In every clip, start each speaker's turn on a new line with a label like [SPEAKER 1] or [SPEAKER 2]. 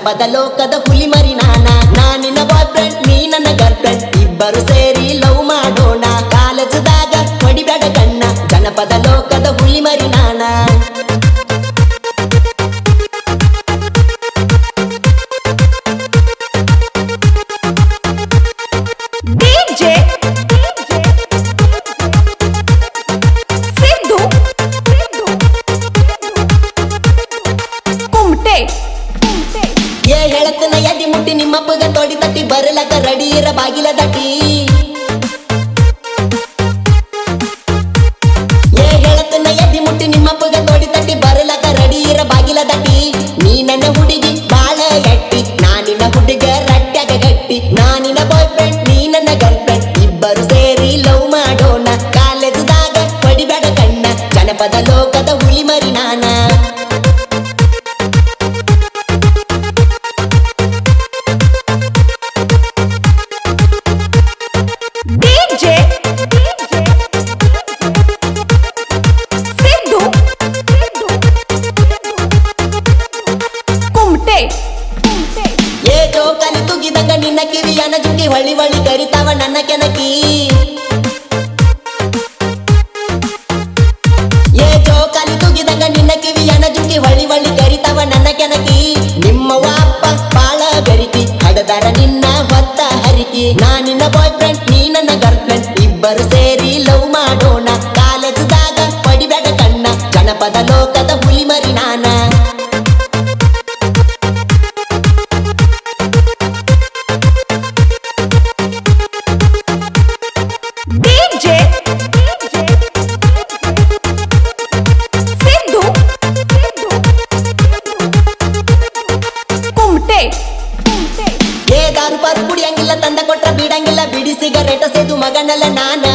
[SPEAKER 1] ಜನಪದ ಲೋಕದ ಹುಲಿ ಮರಿ ನಾನ ನಾನಿನ ಬಾಯ್ ಫ್ರೆಂಡ್ ನೀ ನನ್ನ ಗರ್ಲ್ ಫ್ರೆಂಡ್ ಇಬ್ಬರು ಸೇರಿ ಲವ್ ಮಾಡೋಣ ಕಾಲೇಜದಾಗ ಹೊಡಿಬೇಡ ಕಣ್ಣ ಜನಪದ ಲೋಕದ ಹುಲಿ ಮರಿ ನಾನ
[SPEAKER 2] DJ ಸಿದ್ದು ಕುಮಟೆ
[SPEAKER 1] ಏ ಹೇಳತ್ತನ ಎದಿ ಮುಟ್ಟಿ ನಿಮ್ಮಪ್ಪಗ ತೊಡಿ ತಟ್ಟಿ ಬರಲಕ ರೆಡಿ ಇರ ಬಾಗಿಲ ದಟ್ಟಿ ಏ ಹೇಳತ್ತನ ಎದಿ ಮುಟ್ಟಿ ನಿಮ್ಮಪ್ಪಗ ತೊಡಿ ತಟ್ಟಿ ಬರಲಕ ರೆಡಿ ಇರ ಬಾಗಿಲ ದಟ್ಟಿ ನೀ ನನ್ನ ಹುಡುಗಿ ಬಾಳ ಗಟ್ಟಿ ನಾನಿನ ಹುಡುಗ ರಟ್ಟ್ಯಾಗ ಗಟ್ಟಿ ನಾನಿನ ಬಾಯ್ ಫ್ರೆಂಡ್ ನೀ ನನ್ನ ಗರ್ಲ್ ಫ್ರೆಂಡ್ ಇಬ್ಬರು ಸೇರಿ ಲವ್ ಮಾಡೋಣ ಕಾಲೇಜದಾಗ ಹೊಡಿಬೇಡ ಕಣ್ಣ ಜನಪದ ಲೋಕದ ಹುಲಿ ಮರಿ ನಾನ
[SPEAKER 2] DJ ಸಿದ್ದು ಕುಮಟೆ
[SPEAKER 1] ಏ ಜೋಕಾಲಿ ತುಗಿದಂಗ ನಿನ್ನ ಕಿವಿಯನ ಜುಗಿ ಹೊಳ್ಳಿ ಹೊಳ್ಳಿ ಕರಿತಾವ ನನ್ನ ಕೆನಕಿ ಏ ಜೋಕಾಲಿ ತುಗಿದಂಗ ನಿನ್ನ ಕಿವಿಯನ ಜುಗಿ ಹೊಳ್ಳಿ ಹೊಳ್ಳಿ ಕರಿತಾವ ನನ್ನ ಕೆನಕಿ ನಿಮ್ಮ ವಾಪ ಬಾಳ ಬೆರಿಕಿ ಹಡದರ ನಿನ್ನ ಹೊತ್ತ ಹರಿಕಿ ನಾನಿನ್ನ ಬಾಯ್ ಫ್ರೆಂಡ್ ನೀ ನನ್ನ ಗರ್ಲ್ ಫ್ರೆಂಡ್ ಇಬ್ಬರು ಸೇರಿ ಲವ್ ಮಾಡೋಣ ಕಾಲೇಜದಾಗ ಪಡಿಬೇಡ ಕಣ್ಣ ಜನಪದ ಲೋಕದ ಹುಲಿ ಮರಿ ನಾನ
[SPEAKER 2] DJ ಸಿದ್ದು ಕುಮಟೆ
[SPEAKER 1] ಏ ದಾರು ಪಾರು ಕುಡಿಯಂಗಿಲ್ಲ ತಂದ ಕೊಟ್ರ ಬಿಡಂಗಿಲ್ಲ ಬಿಡಿ ಸಿಗರೇಟ ಸೇದು ಮಗನಲ್ಲ ನಾನ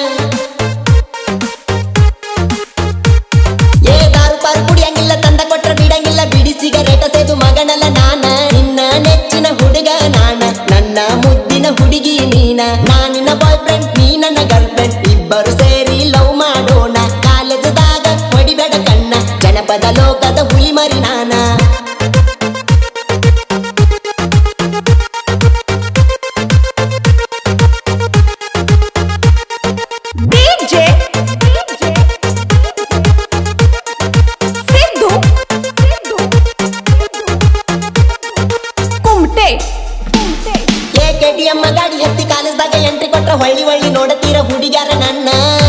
[SPEAKER 1] ಏ ದಾರು ಪಾರು ಕುಡಿಯಂಗಿಲ್ಲ ತಂದ ಕೊಟ್ರ ಬಿಡಂಗಿಲ್ಲ ಬಿಡಿ ಸಿಗರೇಟ ಸೇದು ಮಗನಲ್ಲ ನಾನ ನಿನ್ನ ನೆಚ್ಚಿನ ಹುಡುಗ ನಾನ ನನ್ನ ಮುದ್ದಿನ ಹುಡುಗಿ ನೀನ ನಾನಿನ ಬಾಯ್ ಫ್ರೆಂಡ್ ನೀ ನನ್ನ ಗರ್ಲ್ ಫ್ರೆಂಡ್ ಇಬ್ಬರು ಸೇರಿ ಲವ್ ಮಾಡೋಣ ಕಾಲೇಜದಾಗ ಹೊಡಿಬೇಡ ಕಣ್ಣ ಜನಪದ ಲೋಕದ ಹುಲಿ ಮರಿ ನಾನ
[SPEAKER 2] DJ ಸಿದ್ದು ಕುಮಟೆ
[SPEAKER 1] ಏ ಕೆಟಿಎಮ್ಮ ಗಾಡಿ ಹತ್ತಿ ಕಾಲೇಜ್ದಾಗ ಎಂಟ್ರಿ ಕೊಟ್ರ ಹೊಳ್ಳಿ ಹೊಳ್ಳಿ ನೋಡತೀರ ಹುಡುಗ್ಯಾರ ನನ್ನ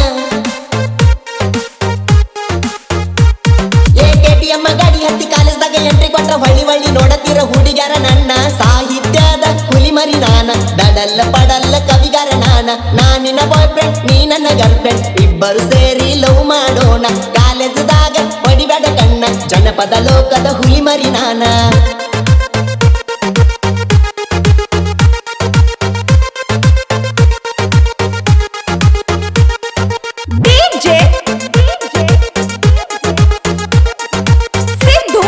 [SPEAKER 1] ಏ ಕೆಟಿಎಮ್ಮ ಗಾಡಿ ಹತ್ತಿ ಕಾಲೇಜ್ದಾಗ ಎಂಟ್ರಿ ಕೊಟ್ರ ಹೊಳ್ಳಿ ಹೊಳ್ಳಿ ನೋಡತೀರ ಹುಡುಗ್ಯಾರ ನನ್ನ ಸಾಹಿತ್ಯದ ಹುಲಿ ಮರಿ ನಾನ ದಡಲ್ಲ ಪಡಲ್ಲ ಕವಿಗಾರ ನಾನ ನಾನಿನ ಬಾಯ್ ಫ್ರೆಂಡ್ ನೀ ನನ್ನ ಗರ್ಲ್ ಫ್ರೆಂಡ್ ಇಬ್ಬರು ಸೇರಿ ಲವ್ ಮಾಡೋಣ ಕಾಲೇಜ್ದಾಗ ಹೊಡಿಬೇಡ ಕಣ್ಣ ಜನಪದ ಲೋಕದ ಹುಲಿ ಮರಿ ನಾನ
[SPEAKER 2] DJ ಸಿದ್ದು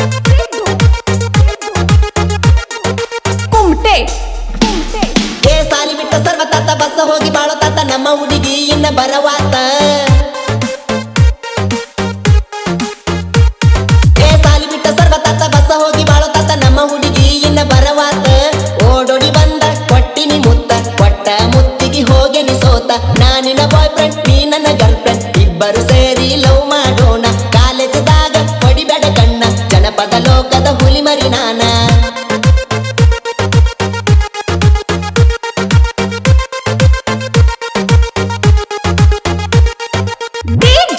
[SPEAKER 2] ಕುಮಟೆ
[SPEAKER 1] ಏ ಸಾಲಿ ಬಿಟ್ಟ ಸರ್ವ ತಾತ ಬಸ್ಸ ಹೋಗಿ ಬಾಳೋ ತಾತ ನಮ್ಮ ಹುಡುಗಿ ಇನ್ನ ಬರವಾತ ಏ ಸಾಲಿ ಬಿಟ್ಟ ಸರ್ವ ತಾತ ಬಸ್ಸ ಹೋಗಿ ಬಾಳೋ ತಾತ ನಮ್ಮ ಹುಡುಗಿ ಇನ್ನ ಬರವಾತ ಓಡೋಡಿ ಬಂದ ಕೊಟ್ಟಿನಿ ಮುತ್ತ ಕೊಟ್ಟ ಮುತ್ತಿಗೆ ಹೋಗೆನಿ ಸೋತ ನಾನಿನ ಬಾಯ್ ಫ್ರೆಂಡ್ ನೀ ನನ್ನ ಗರ್ಲ್ ಫ್ರೆಂಡ್ ಇಬ್ಬರು ಸೇರಿ ಲವ್ ಮಾಡೋಣ ಕಾಲೇಜದಾಗ ಹೊಡಿಬೇಡ ಕಣ್ಣ ಜನಪದ ಲೋಕದ ಹುಲಿ ಮರಿ ನಾನ
[SPEAKER 2] DJ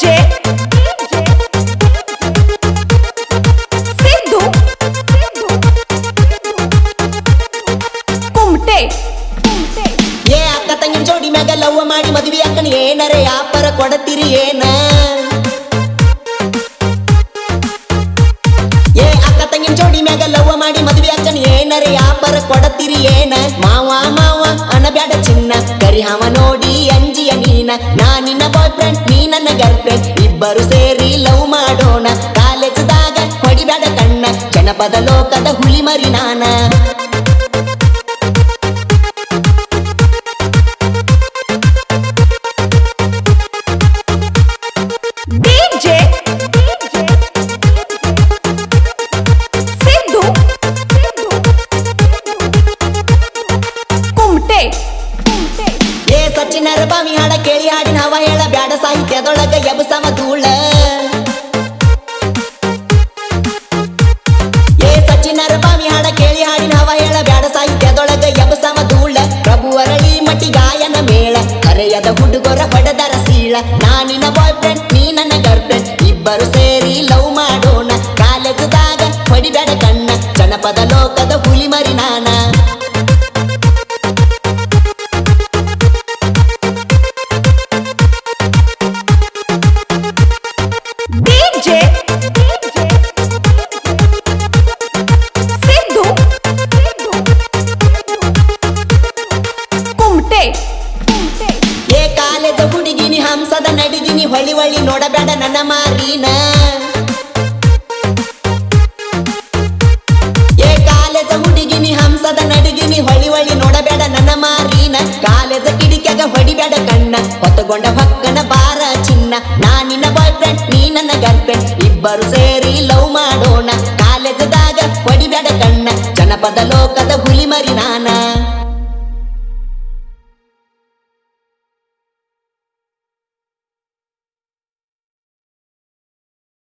[SPEAKER 2] ಸಿದ್ದು ಕುಮಟೆ
[SPEAKER 1] ಏ ಅಕ್ಕ ತಂಗಿನ ಜೋಡಿ ಮ್ಯಾಗ ಲವ್ ಮಾಡಿ ಮದ್ವಿ ಅಕ್ಕನ ಏನರೆ ಯಾಪರ ಕೊಡತೀರಿ ಏನ ಏ ಅಕ್ಕ ತಂಗಿನ ಜೋಡಿ ಮ್ಯಾಗ ಲವ್ ಮಾಡಿ ಮದ್ವಿ ಅಕ್ಕನ ಏನರೆ ಯಾಪರ ಕೊಡತೀರಿ ಏನ ಮಾವ ಮಾವ ಅನಬ್ಯಾಡ ಚಿನ್ನ ಕರಿ ಹಾವ ನೋಡಿ ಅಂಜಿಯ ನೀನ ನಾನಿನ್ನ ಬಾಯ್ ಫ್ರೆಂಡ್ ನೀ ನನ್ನ ಗರ್ಲ್ ಫ್ರೆಂಡ್ ಇಬ್ಬರು ಸೇರಿ ಲವ್ ಮಾಡೋಣ ಕಾಲೇಜದಾಗ ಹೊಡಿಬೇಡ ಕಣ್ಣ ಜನಪದ ಲೋಕದ ಹುಲಿ ಮರಿ ನಾನ
[SPEAKER 2] DJ ಸಿದ್ದು
[SPEAKER 1] ಸಚಿನರ ಬಾವಿ ಹಾಡ ಕೇಳಿ ಹಾಡಿನ ಹವ ಹೇಳ ಬ್ಯಾಡ ಸಾಹಿತ್ಯದೊಳಗ ಎಬಸಮ ಧೂಳ ಏ ಸಚಿನರ ಬಾವಿ ಹಾಡ ಕೇಳಿ ಹಾಡಿನ ಹವ ಹೇಳ ಬ್ಯಾಡ ಸಾಹಿತ್ಯದೊಳಗ ಎಬಸಮ ಧೂಳ ಪ್ರಭು ಅರಳಿ ಮಟಿ ಗಾಯನ ಮೇಳ ಹರೆಯದ ಹುಡುಗರ ಹೊಡೆದರ ಸೀಳ ನಾನಿನ ಬಾಯ್ ಫ್ರೆಂಡ್ ನೀ ನನ್ನ ಗರ್ಲ್ ಫ್ರೆಂಡ್ ಇಬ್ಬರು ಸೇರಿ ಲವ್ ಮಾಡೋಣ ಕಾಲೇಜದಾಗ ಹೊಡಿಬೇಡ ಕಣ್ಣ ಜನಪದ ಲೋಕದ ಹುಲಿ ಮರಿ ನಾನ
[SPEAKER 2] DJ ಸಿದ್ದು ಕುಮಟೆ
[SPEAKER 1] ಏ ಕಾಲೇಜ ಹುಡುಗಿನಿ ಹಂಸದ ನಡಿಗಿನಿ ಹೊಳಿ ಹೊಳಿ ನೋಡಬೇಡ ನನ್ನ ಮಾರಿನ ಏ ಕಾಲೇಜ ಹುಡುಗಿನಿ ಹಂಸದ ನಡಿಗಿನಿ ಹೊಳಿ ಹೊಳಿ ನೋಡಬೇಡ ನನ್ನ ಮಾರಿನ ಕಾಲೇಜ ಕಿಡಿಕ್ಯಾಗ ಹೊಡಿಬೇಡ ಕಣ್ಣ ಹೊತ್ತಗೊಂಡ ಹೊಕ್ಕನ ಬಾರ ಚಿನ್ನ ನಾನಿನ ಬಾಯ್ ಫ್ರೆಂಡ್ ನೀ ನನ್ನ ಗರ್ಲ್ ಫ್ರೆಂಡ್ ಇಬ್ಬರು ಸೇರಿ ಲವ್ ಮಾಡೋಣ ಕಾಲೇಜದಾಗ ಹೊಡಿಬೇಡ ಕಣ್ಣ ಜನಪದ ಲೋಕದ ಹುಲಿ ಮರಿ